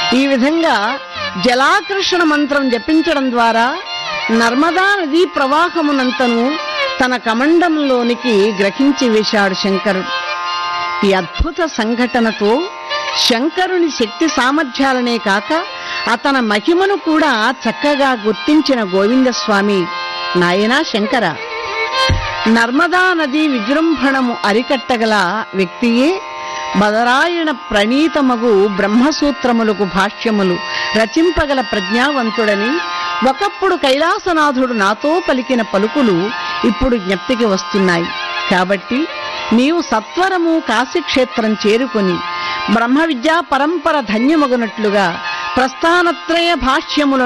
ఈ విధంగా జలాకర్షణ మంత్రం జపించడం ద్వారా నర్మదా నదీ ప్రవాహమునంతను తన కమండంలోనికి గ్రహించి వేశాడు శంకరుడు ఈ అద్భుత సంఘటనతో శంకరుని శక్తి సామర్థ్యాలనే కాక అతని మహిమను కూడా చక్కగా గుర్తించిన గోవిందస్వామి నాయనా శంకర నర్మదా నది విజృంభణము అరికట్టగల వ్యక్తియే బదరాయణ ప్రణీతమగు బ్రహ్మసూత్రములకు భాష్యములు రచింపగల ప్రజ్ఞావంతుడని ఒకప్పుడు కైలాసనాథుడు నాతో పలికిన పలుకులు ఇప్పుడు జ్ఞప్తికి వస్తున్నాయి కాబట్టి నీవు సత్వరము కాశీక్షేత్రం చేరుకొని బ్రహ్మ విద్యా పరంపర ధన్యమగునట్లుగా ప్రస్థానత్రయ భాష్యములను